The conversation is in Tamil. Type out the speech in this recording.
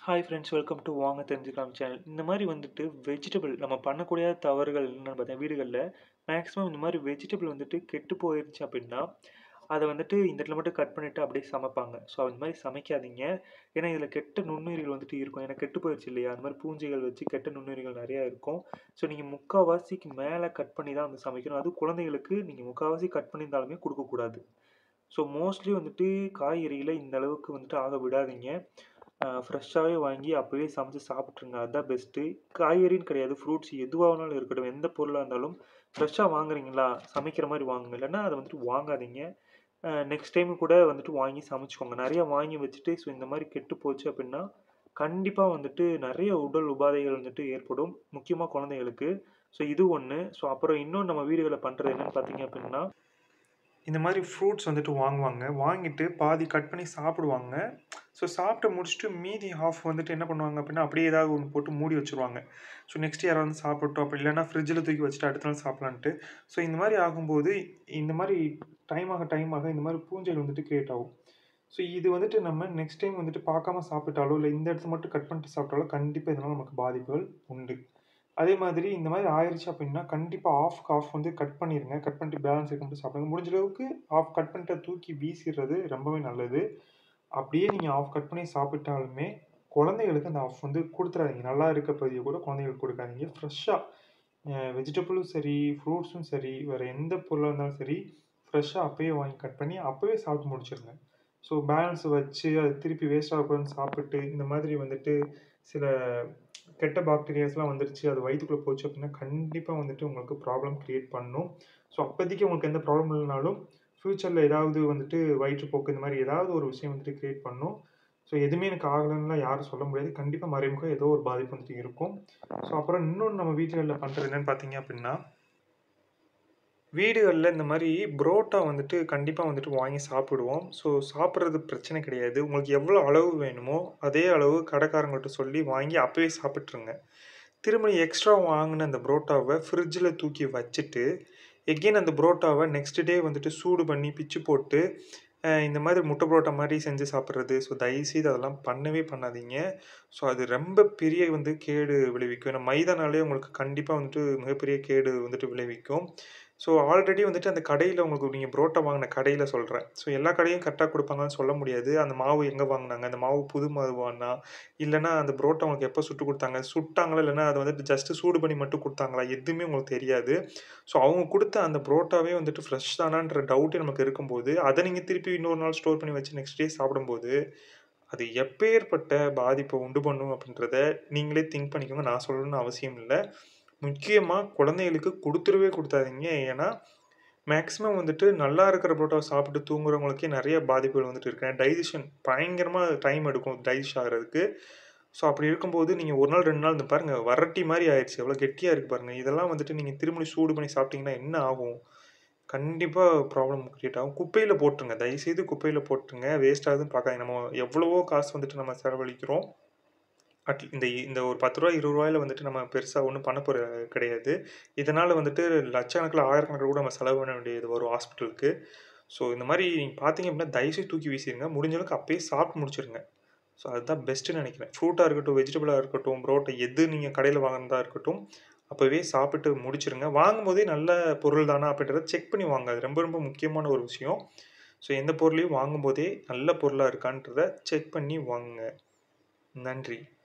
ஹாய் ஃப்ரெண்ட்ஸ் வெல்கம் டு வாங்க தெரிஞ்சுக்கலாம் சேனல் இந்த மாதிரி வந்துட்டு வெஜிடபிள் நம்ம பண்ணக்கூடிய தவறுகள் என்னென்னு பார்த்தா வீடுகளில் மேக்ஸிமம் இந்த மாதிரி வெஜிடபிள் வந்துட்டு கெட்டு போயிருச்சு அப்படின்னா அதை வந்துட்டு இந்த இடத்துல மட்டும் கட் பண்ணிவிட்டு அப்படியே சமைப்பாங்க ஸோ அந்த மாதிரி சமைக்காதீங்க ஏன்னா இதில் கெட்ட நுண்ணுயிர்கள் வந்துட்டு இருக்கும் ஏன்னா கெட்டு போயிடுச்சு இல்லையா அந்த மாதிரி பூஞ்சைகள் வச்சு கெட்ட நுண்ணுயிர்கள் நிறையா இருக்கும் ஸோ நீங்கள் முக்கால்வாசிக்கு மேலே கட் பண்ணி தான் வந்து சமைக்கணும் அதுவும் குழந்தைகளுக்கு நீங்கள் முக்கால்வாசி கட் பண்ணியிருந்தாலுமே கொடுக்கக்கூடாது ஸோ மோஸ்ட்லி வந்துட்டு காய்கறிகளை இந்த அளவுக்கு வந்துட்டு ஆக விடாதீங்க ஃப்ரெஷ்ஷாகவே வாங்கி அப்போவே சமைச்சு சாப்பிட்ருங்க அதுதான் பெஸ்ட்டு காய்கறின்னு கிடையாது ஃப்ரூட்ஸ் எதுவாக வேணாலும் இருக்கட்டும் எந்த பொருளாக இருந்தாலும் ஃப்ரெஷ்ஷாக வாங்குறீங்களா சமைக்கிற மாதிரி வாங்குங்க இல்லைன்னா அதை வந்துட்டு வாங்காதீங்க நெக்ஸ்ட் டைம் கூட வந்துட்டு வாங்கி சமைச்சிக்கோங்க நிறையா வாங்கி வச்சுட்டு ஸோ இந்த மாதிரி கெட்டு போச்சு அப்படின்னா கண்டிப்பாக வந்துட்டு நிறைய உடல் உபாதைகள் வந்துட்டு ஏற்படும் முக்கியமாக குழந்தைகளுக்கு ஸோ இது ஒன்று ஸோ அப்புறம் இன்னும் நம்ம வீடுகளில் பண்ணுறது என்னென்னு பார்த்தீங்க அப்படின்னா இந்த மாதிரி ஃப்ரூட்ஸ் வந்துட்டு வாங்குவாங்க வாங்கிட்டு பாதி கட் பண்ணி சாப்பிடுவாங்க ஸோ சாப்பிட்டு முடிச்சுட்டு மீதி ஹாஃப் வந்துட்டு என்ன பண்ணுவாங்க அப்படின்னா அப்படியே ஏதாவது ஒன்று போட்டு மூடி வச்சுருவாங்க ஸோ நெக்ஸ்ட் யாராவது வந்து சாப்பிட்டோம் அப்படி இல்லைன்னா ஃப்ரிட்ஜில் தூக்கி வச்சுட்டு அடுத்த நாள் சாப்பிட்லான்ட்டு ஸோ இந்த மாதிரி ஆகும்போது இந்த மாதிரி டைம் ஆக டைம் ஆக இந்த மாதிரி பூஞ்சைகள் வந்துட்டு கிரியேட் ஆகும் ஸோ இது வந்துட்டு நம்ம நெக்ஸ்ட் டைம் வந்துட்டு பார்க்காம சாப்பிட்டாலோ இல்லை இந்த இடத்துல மட்டும் கட் பண்ணிட்டு சாப்பிட்டாலோ கண்டிப்பாக இதனால் நமக்கு பாதிப்புகள் உண்டு அதே மாதிரி இந்த மாதிரி ஆயிடுச்சு அப்படின்னா கண்டிப்பாக ஆஃப் ஆஃப் வந்து கட் பண்ணிடுங்க கட் பண்ணிட்டு பேலன்ஸ் இருக்க மட்டும் சாப்பிடுங்க முடிஞ்ச அளவுக்கு ஆஃப் கட் பண்ணிட்டு தூக்கி வீசிடுறது ரொம்பவே நல்லது அப்படியே நீங்கள் ஆஃப் கட் பண்ணி சாப்பிட்டாலுமே குழந்தைகளுக்கு அந்த ஆஃப் வந்து கொடுத்துறாதீங்க நல்லா இருக்க பகுதியை கூட குழந்தைகளுக்கு கொடுக்காதீங்க ஃப்ரெஷ்ஷாக வெஜிடபிளும் சரி ஃப்ரூட்ஸும் சரி வேறு எந்த பொருளாக இருந்தாலும் சரி ஃப்ரெஷ்ஷாக அப்போயே வாங்கி கட் பண்ணி அப்போவே சாப்பிட்டு முடிச்சிருங்க ஸோ பேலன்ஸ் வச்சு அது திருப்பி வேஸ்ட் ஆகக்கூடாதுன்னு சாப்பிட்டு இந்த மாதிரி வந்துட்டு சில கெட்ட பாக்டீரியாஸ்லாம் வந்துருச்சு அது வயிற்றுக்குள்ளே போச்சு அப்படின்னா கண்டிப்பாக வந்துட்டு உங்களுக்கு ப்ராப்ளம் க்ரியேட் பண்ணும் ஸோ அப்போதைக்கு உங்களுக்கு எந்த ப்ராப்ளம் இல்லைனாலும் ஃப்யூச்சரில் ஏதாவது வந்துட்டு வயிற்றுப்போக்கு இந்த மாதிரி ஏதாவது ஒரு விஷயம் வந்துட்டு க்ரியேட் பண்ணும் ஸோ எதுவுமே எனக்கு ஆகலைன்னா யாரும் சொல்ல முடியாது கண்டிப்பாக மறைமுகம் ஏதோ ஒரு பாதிப்பு வந்துட்டு இருக்கும் ஸோ அப்புறம் இன்னொன்று நம்ம வீடுகளில் பண்ணுறது என்னென்னு பார்த்தீங்க அப்படின்னா வீடுகளில் இந்த மாதிரி புரோட்டா வந்துட்டு கண்டிப்பாக வந்துட்டு வாங்கி சாப்பிடுவோம் ஸோ சாப்பிட்றது பிரச்சனை கிடையாது உங்களுக்கு எவ்வளோ அளவு வேணுமோ அதே அளவு கடைக்காரங்கள்ட்ட சொல்லி வாங்கி அப்போவே சாப்பிட்ருங்க திரும்ப எக்ஸ்ட்ரா வாங்கின அந்த புரோட்டாவை ஃப்ரிட்ஜில் தூக்கி வச்சுட்டு எகெயின் அந்த புரோட்டாவை நெக்ஸ்ட் டே வந்துட்டு சூடு பண்ணி பிச்சு போட்டு இந்த மாதிரி முட்டை புரோட்டா மாதிரி செஞ்சு சாப்பிட்றது ஸோ தயவுசெய்து அதெல்லாம் பண்ணவே பண்ணாதீங்க ஸோ அது ரொம்ப பெரிய வந்து கேடு விளைவிக்கும் ஏன்னா மைதானாலே உங்களுக்கு கண்டிப்பாக வந்துட்டு மிகப்பெரிய கேடு வந்துட்டு விளைவிக்கும் ஸோ ஆல்ரெடி வந்துட்டு அந்த கடையில் உங்களுக்கு நீங்கள் புரோட்டா வாங்கின கடையில் சொல்கிறேன் ஸோ எல்லா கடையும் கரெக்டாக கொடுப்பாங்கன்னு சொல்ல முடியாது அந்த மாவு எங்கே வாங்கினாங்க அந்த மாவு புது மாவானா இல்லைனா அந்த புரோட்டா உங்களுக்கு எப்போ சுட்டு கொடுத்தாங்க சுட்டாங்களா இல்லைனா அதை வந்துட்டு ஜஸ்ட்டு சூடு பண்ணி மட்டும் கொடுத்தாங்களா எதுவுமே உங்களுக்கு தெரியாது ஸோ அவங்க கொடுத்த அந்த புரோட்டாவே வந்துட்டு ஃப்ரெஷ் தானான்ற டவுட்டே நமக்கு இருக்கும்போது அதை நீங்கள் திருப்பி இன்னொரு நாள் ஸ்டோர் பண்ணி வச்சு நெக்ஸ்ட் டே சாப்பிடும்போது அது எப்பேற்பட்ட பாதிப்பை உண்டு பண்ணும் அப்படின்றத நீங்களே திங்க் பண்ணிக்கோங்க நான் சொல்லணும்னு அவசியம் இல்லை முக்கியமாக குழந்தைகளுக்கு கொடுத்துடவே கொடுத்தாதீங்க ஏன்னா மேக்ஸிமம் வந்துட்டு நல்லா இருக்கிற புரோட்டாவை சாப்பிட்டு தூங்குறவங்களுக்கே நிறைய பாதிப்புகள் வந்துட்டு இருக்கு டைஜஷன் பயங்கரமாக டைம் எடுக்கும் டைஜஸ்ட் ஆகிறதுக்கு ஸோ அப்படி இருக்கும்போது நீங்கள் ஒரு நாள் ரெண்டு நாள் இந்த பாருங்கள் வரட்டி மாதிரி ஆயிடுச்சு எவ்வளோ கெட்டியாக இருக்குது பாருங்கள் இதெல்லாம் வந்துட்டு நீங்கள் திரும்பி சூடு பண்ணி சாப்பிட்டீங்கன்னா என்ன ஆகும் கண்டிப்பாக ப்ராப்ளம் க்ரியேட் ஆகும் குப்பையில் போட்டுருங்க தயவுசெய்து குப்பையில் போட்டுருங்க வேஸ்ட் ஆகுதுன்னு பார்க்காதீங்க நம்ம எவ்வளவோ காசு வந்துட்டு நம்ம செலவழிக்கிறோம் அட் இந்த இந்த ஒரு பத்து ரூபா இருபது ரூபாயில் வந்துட்டு நம்ம பெருசாக ஒன்றும் பண்ண போகிற கிடையாது இதனால் வந்துட்டு லட்சக்கணக்கில் ஆயிரக்கணக்கில் கூட நம்ம செலவு பண்ண வேண்டியது வரும் ஹாஸ்பிட்டலுக்கு ஸோ இந்த மாதிரி நீங்கள் பார்த்தீங்க அப்படின்னா தயவுசெய்து தூக்கி வீசிடுங்க முடிஞ்ச அளவுக்கு அப்பயே சாப்பிட்டு முடிச்சிருங்க ஸோ அதுதான் பெஸ்ட்டுன்னு நினைக்கிறேன் ஃப்ரூட்டாக இருக்கட்டும் வெஜிடபிளாக இருக்கட்டும் ப்ரோட்டை எது நீங்கள் கடையில் வாங்கினதா இருக்கட்டும் அப்போவே சாப்பிட்டு முடிச்சிருங்க வாங்கும்போதே நல்ல பொருள் தானா அப்படின்றத செக் பண்ணி வாங்க அது ரொம்ப ரொம்ப முக்கியமான ஒரு விஷயம் ஸோ எந்த பொருளையும் வாங்கும்போதே நல்ல பொருளாக இருக்கான்றத செக் பண்ணி வாங்குங்க நன்றி